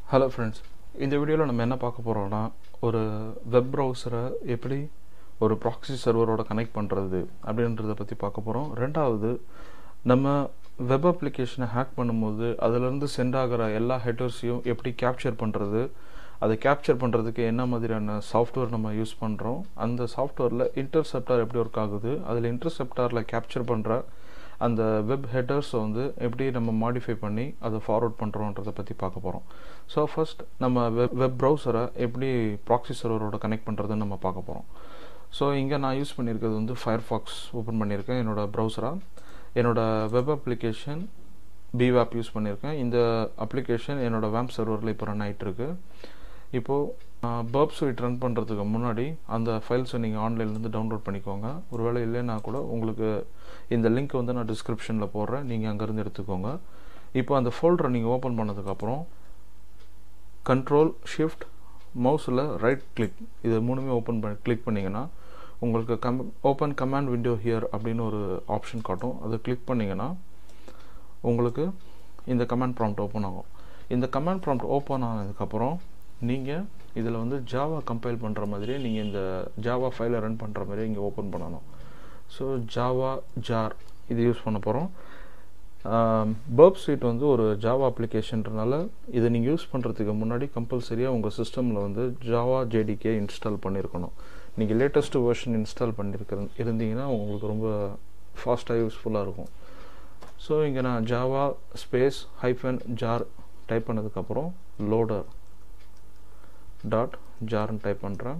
hello friends இந்த வீடியோவில் நம்ம என்ன பார்க்க போகிறோம்னா ஒரு வெப் ப்ரௌசரை எப்படி ஒரு ப்ராக்ஸி சர்வரோட கனெக்ட் பண்ணுறது அப்படின்றத பற்றி பார்க்க போகிறோம் ரெண்டாவது நம்ம வெப் அப்ளிகேஷனை ஹேக் பண்ணும்போது அதிலிருந்து சென்ட் ஆகிற எல்லா ஹெட்டர்ஸையும் எப்படி கேப்சர் பண்ணுறது அதை கேப்சர் பண்ணுறதுக்கு என்ன மாதிரியான சாஃப்ட்வேர் நம்ம யூஸ் பண்ணுறோம் அந்த சாஃப்ட்வேரில் இன்டர்செப்டார் எப்படி ஒர்க் ஆகுது அதில் இன்டர்செப்டாரில் கேப்சர் பண்ணுற அந்த வெப் ஹெட்டர்ஸை வந்து எப்படி நம்ம மாடிஃபை பண்ணி அதை ஃபார்வர்ட் பண்ணுறோன்றதை பற்றி பார்க்க போகிறோம் ஸோ ஃபர்ஸ்ட் நம்ம வெப் வெப் ப்ரௌசரை எப்படி ப்ராக்ஸி சர்வரோட கனெக்ட் பண்ணுறதுன்னு நம்ம பார்க்க போகிறோம் ஸோ இங்கே நான் யூஸ் பண்ணியிருக்கிறது வந்து ஃபயர்ஃபாக்ஸ் ஓப்பன் பண்ணியிருக்கேன் என்னோடய ப்ரௌசராக என்னோடய வெப் அப்ளிகேஷன் பிவேப் யூஸ் பண்ணியிருக்கேன் இந்த அப்ளிகேஷன் என்னோடய வேம் சர்வரில் இப்போ ரன் ஆகிட்டுருக்கு இப்போது பர்ப் ஸ்வீட் ரன் பண்ணுறதுக்கு முன்னாடி அந்த ஃபைல்ஸை நீங்கள் ஆன்லைன்லேருந்து டவுன்லோட் பண்ணிக்கோங்க ஒருவேளை இல்லைன்னா கூட உங்களுக்கு இந்த லிங்க் வந்து நான் டிஸ்கிரிப்ஷனில் போடுறேன் நீங்கள் அங்கேருந்து எடுத்துக்கோங்க இப்போ அந்த ஃபோல்டரை நீங்கள் ஓப்பன் பண்ணதுக்கப்புறம் கண்ட்ரோல் ஷிஃப்ட் மவுஸில் ரைட் கிளிக் இது மூணுமே ஓப்பன் பண்ணி கிளிக் பண்ணிங்கன்னா உங்களுக்கு கம் ஓப்பன் கமாண்ட் விண்டோ ஹியர் அப்படின்னு ஒரு ஆப்ஷன் காட்டும் அதை கிளிக் பண்ணிங்கன்னா உங்களுக்கு இந்த கமாண்ட் ப்ராம்ப்ட் ஓப்பன் ஆகும் இந்த கமாண்ட் ப்ராம்ப்ட் ஓப்பன் ஆனதுக்கப்புறம் நீங்கள் இதில் வந்து ஜாவா கம்பைல் பண்ணுற மாதிரியே நீங்கள் இந்த ஜாவா ஃபைலை ரன் பண்ணுற மாதிரியே இங்கே ஓப்பன் பண்ணணும் ஸோ ஜாவா ஜார் இது யூஸ் பண்ண போகிறோம் பர்ப் ஸ்வீட் வந்து ஒரு ஜாவா அப்ளிகேஷன்றனால இதை நீங்கள் யூஸ் பண்ணுறதுக்கு முன்னாடி கம்பல்சரியாக உங்கள் சிஸ்டமில் வந்து ஜாவா ஜேடிகே இன்ஸ்டால் பண்ணியிருக்கணும் நீங்கள் லேட்டஸ்ட் வெர்ஷன் இன்ஸ்டால் பண்ணியிருக்கிற இருந்தீங்கன்னா உங்களுக்கு ரொம்ப ஃபாஸ்ட்டாக யூஸ்ஃபுல்லாக இருக்கும் ஸோ இங்கே நான் Java space hyphen jar type பண்ணதுக்கப்புறம் லோடர் டாட் ஜார்னு டைப் பண்ணுறேன்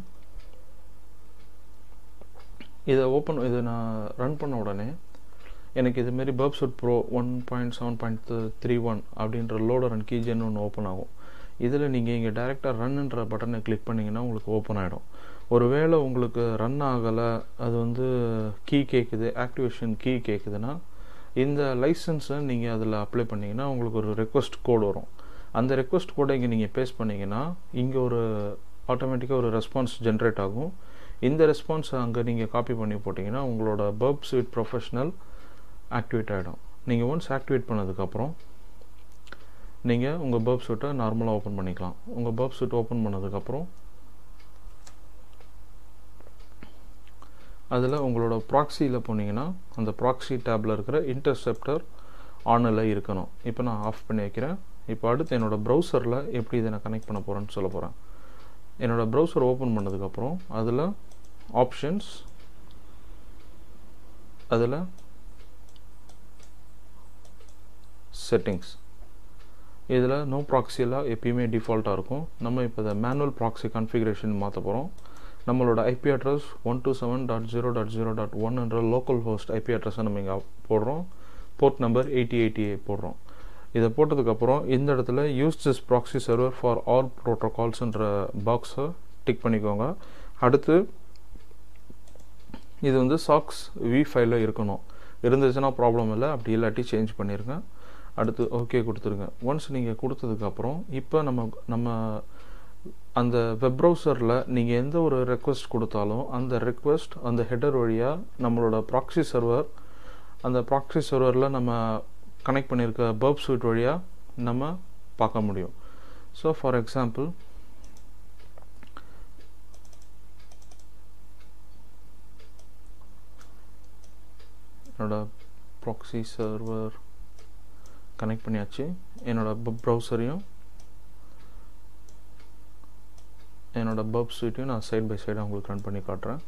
இதை ஓப்பன் இதை நான் ரன் பண்ண உடனே எனக்கு இதுமாரி Burp Suite pro one point seven point three one அப்படின்ற லோடர் அண்ட் கீஜன் ஒன்று ஓப்பன் ஆகும் இதில் நீங்கள் இங்கே டேரெக்டாக ரன்னுன்ற பட்டனை கிளிக் பண்ணிங்கன்னா உங்களுக்கு ஓப்பன் ஆகிடும் ஒருவேளை உங்களுக்கு ரன் ஆகலை அது வந்து கீ கேட்குது ஆக்டிவேஷன் கீ கேட்குதுன்னா இந்த லைசன்ஸை நீங்கள் அதில் அப்ளை பண்ணிங்கன்னா உங்களுக்கு ஒரு ரெக்வஸ்ட் கோடு வரும் அந்த ரெக்வஸ்ட் கோடை இங்கே நீங்கள் பேஸ் பண்ணிங்கன்னா இங்கே ஒரு ஆட்டோமேட்டிக்காக ஒரு ரெஸ்பான்ஸ் ஜென்ரேட் ஆகும் இந்த ரெஸ்பான்ஸை அங்கே நீங்கள் காப்பி பண்ணி போட்டிங்கன்னா உங்களோட பர்ப் ஸ்வீட் ப்ரொஃபஷ்னல் ஆக்டிவேட் ஆகிடும் நீங்கள் ஒன்ஸ் ஆக்டிவேட் பண்ணதுக்கப்புறம் நீங்கள் உங்கள் பர்ப் ஸ்வீட்டை நார்மலாக ஓப்பன் பண்ணிக்கலாம் உங்கள் பர்ப் ஸ்வீட் ஓப்பன் பண்ணதுக்கப்புறம் அதில் உங்களோட ப்ராக்ஸியில் போனீங்கன்னா அந்த ப்ராக்ஸி டேப்பில் இருக்கிற இன்டர்செப்டர் ஆனில் இருக்கணும் இப்போ நான் ஆஃப் பண்ணி வைக்கிறேன் இப்போ அடுத்து என்னோடய ப்ரௌசரில் எப்படி இதை நான் கனெக்ட் பண்ண போகிறேன்னு சொல்ல போகிறேன் என்னோடய ப்ரௌசர் ஓப்பன் பண்ணதுக்கப்புறம் அதில் ஆப்ஷன்ஸ் அதில் செட்டிங்ஸ் இதில் நோ ப்ராக்ஸியெல்லாம் எப்பயுமே டிஃபால்ட்டாக இருக்கும் நம்ம இப்போ இதை மேனுவல் ப்ராக்ஸி கன்ஃபிகரேஷன் மாற்ற போகிறோம் நம்மளோட IP address one two seven dot zero dot zero dot ஒன்ன்ற லோக்கல் ஹோஸ்ட் ஐபி அட்ரஸை நம்ம இங்கே போடுறோம் போர்ட் நம்பர் எயிட்டி எயிட்டி போடுறோம் இதை போட்டதுக்கப்புறம் இந்த இடத்துல use this proxy server for all ப்ரோட்டோகால்ஸ்ன்ற பாக்ஸை டிக் பண்ணிக்கோங்க அடுத்து இது வந்து சாக்ஸ் வி ஃபைலில் இருக்கணும் இருந்துச்சுன்னா ப்ராப்ளம் இல்லை அப்படி இல்லாட்டி சேஞ்ச் பண்ணிடுங்க அடுத்து ஓகே கொடுத்துருங்க ஒன்ஸ் நீங்கள் கொடுத்ததுக்கப்புறம் இப்போ நம்ம நம்ம அந்த வெப் ப்ரௌசரில் நீங்கள் எந்த ஒரு ரெக்வஸ்ட் கொடுத்தாலும் அந்த ரெக்வஸ்ட் அந்த ஹெடர் வழியாக நம்மளோட ப்ராக்ஸி சர்வர் அந்த ப்ராக்ஸி சர்வரில் நம்ம கனெக்ட் பண்ணியிருக்க பர்ப் ஸ்வீட் வழியாக நம்ம பார்க்க முடியும் ஸோ ஃபார் எக்ஸாம்பிள் என்னோட ப்ராக்ஸி சர்வர் கனெக்ட் பண்ணியாச்சு என்னோட பப் ப்ரௌசரையும் என்னோட பப் ஸ்வீட்டையும் நான் சைட் பை சைடாக உங்களுக்கு ரன் பண்ணி காட்டுறேன்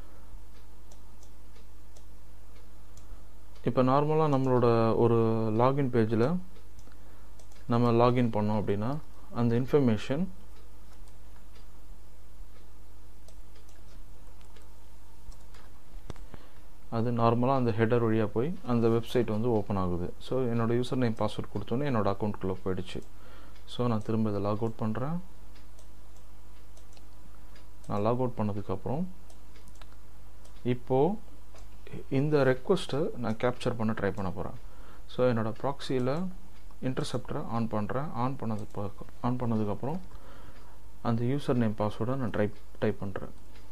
இப்போ நார்மலாக நம்மளோட ஒரு லாகின் பேஜில் நம்ம லாகின் பண்ணோம் அப்படின்னா அந்த இன்ஃபர்மேஷன் அது நார்மலாக அந்த ஹெடர் வழியாக போய் அந்த வெப்சைட் வந்து ஓப்பன் ஆகுது ஸோ என்னோடய யூசர் நேம் பாஸ்வேர்ட் கொடுத்தோன்னே என்னோடய அக்கௌண்ட்குள்ளே போயிடுச்சு ஸோ நான் திரும்ப இதை லாக் அவுட் பண்ணுறேன் நான் லாக் அவுட் பண்ணதுக்கப்புறம் இப்போது இந்த ரெக்வஸ்ட்டை நான் கேப்சர் பண்ண ட்ரை பண்ண போகிறேன் ஸோ என்னோடய ப்ராக்ஸியில் இன்டர்செப்டரை ஆன் பண்ணுறேன் ஆன் பண்ணது ஆன் பண்ணதுக்கப்புறம் அந்த யூசர் நேம் பாஸ்வேர்டை நான் ட்ரை டைப் பண்ணுறேன்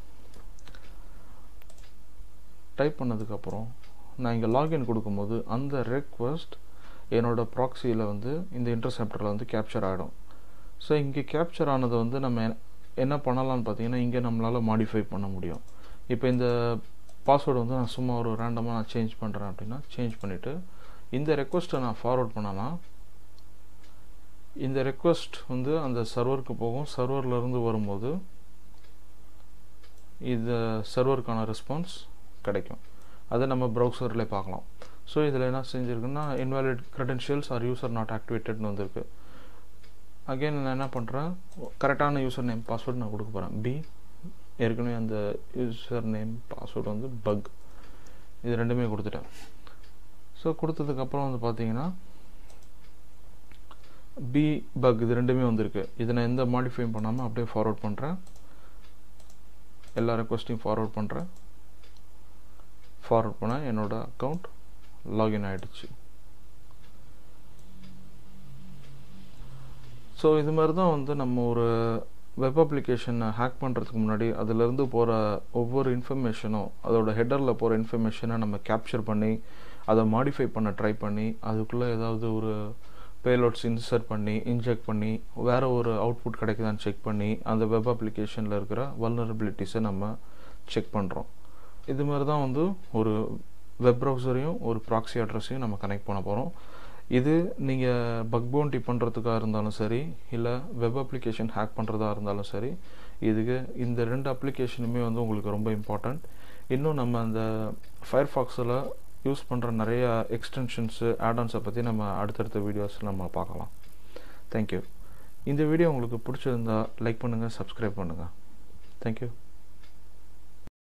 டைப் பண்ணதுக்கப்புறம் நான் இங்கே லாகின் கொடுக்கும்போது அந்த ரெக்வஸ்ட் என்னோடய ப்ராக்ஸியில் வந்து இந்த இன்டர்செப்டரில் வந்து கேப்சர் ஆகிடும் ஸோ இங்கே கேப்சர் ஆனதை வந்து நம்ம என்ன- என்ன பண்ணலாம்னு பார்த்தீங்கன்னா இங்கே நம்மளால் மாடிஃபை பண்ண முடியும் இப்போ இந்த பாஸ்வேர்டு வந்து நான் சும்மா ஒரு ரேண்டமாக நான் சேஞ்ச் பண்ணுறேன் அப்படின்னா சேஞ்ச் பண்ணிவிட்டு இந்த ரெக்வஸ்ட்டை நான் ஃபார்வர்ட் பண்ணனா இந்த ரெக்வஸ்ட் வந்து அந்த சர்வருக்கு போகும் சர்வர்ல இருந்து வரும்போது இந்த சர்வருக்கான ரெஸ்பான்ஸ் கிடைக்கும் அதை நம்ம ப்ரௌசரில் பார்க்கலாம் ஸோ இதில் என்ன செஞ்சுருக்குன்னா invalid credentials or user not ஆக்டிவேட்டட்னு வந்திருக்கு அகைன் நான் என்ன பண்ணுறேன் கரெக்டான யூசர் நேம் பாஸ்வேர்டு நான் கொடுக்க போகிறேன் பி ஏற்கனவே அந்த யூசர் நேம் பாஸ்வேர்டு வந்து பக் இது ரெண்டுமே கொடுத்துட்டேன் ஸோ கொடுத்ததுக்கப்புறம் வந்து பார்த்தீங்கன்னா பி பக் இது ரெண்டுமே வந்திருக்கு இதை நான் எந்த மாடிஃபையும் பண்ணாமல் அப்படியே ஃபார்வர்ட் பண்ணுறேன் எல்லா ரெக்வஸ்ட்டையும் ஃபார்வர்ட் பண்ணுறேன் ஃபார்வர்ட் பண்ண என்னோட அக்கௌண்ட் லாகின் ஆகிடுச்சு ஸோ இது மாதிரி தான் வந்து நம்ம ஒரு வெப் அப்ளிகேஷனை ஹேக் பண்ணுறதுக்கு முன்னாடி அதிலிருந்து போகிற ஒவ்வொரு இன்ஃபர்மேஷனும் அதோட ஹெட்டரில் போகிற இன்ஃபர்மேஷனை நம்ம கேப்சர் பண்ணி அதை மாடிஃபை பண்ண ட்ரை பண்ணி அதுக்குள்ளே ஏதாவது ஒரு பேலோட்ஸ் இன்சர்ட் பண்ணி இன்ஜெக்ட் பண்ணி வேறு ஒரு அவுட்புட் கிடைக்குதான்னு செக் பண்ணி அந்த வெப் அப்ளிகேஷனில் இருக்கிற வல்னரபிலிட்டிஸை நம்ம செக் பண்ணுறோம் இது மாதிரி தான் வந்து ஒரு வெப் ப்ரௌசரையும் ஒரு ப்ராக்ஸி அட்ரஸையும் நம்ம கனெக்ட் பண்ண போகிறோம் இது நீங்கள் பக் பவுண்டி பண்ணுறதுக்காக இருந்தாலும் சரி இல்லை வெப் அப்ளிகேஷன் ஹேக் பண்ணுறதா இருந்தாலும் சரி இதுக்கு இந்த ரெண்டு அப்ளிகேஷனுமே வந்து உங்களுக்கு ரொம்ப இம்பார்ட்டண்ட் இன்னும் நம்ம அந்த ஃபயர்ஃபாக்ஸில் யூஸ் பண்ணுற நிறைய எக்ஸ்டென்ஷன்ஸு ஆடான்ஸை பற்றி நம்ம அடுத்தடுத்த வீடியோஸ் நம்ம பார்க்கலாம் தேங்க்யூ இந்த வீடியோ உங்களுக்கு பிடிச்சிருந்தா லைக் பண்ணுங்கள் சப்ஸ்கிரைப் பண்ணுங்கள் தேங்க்யூ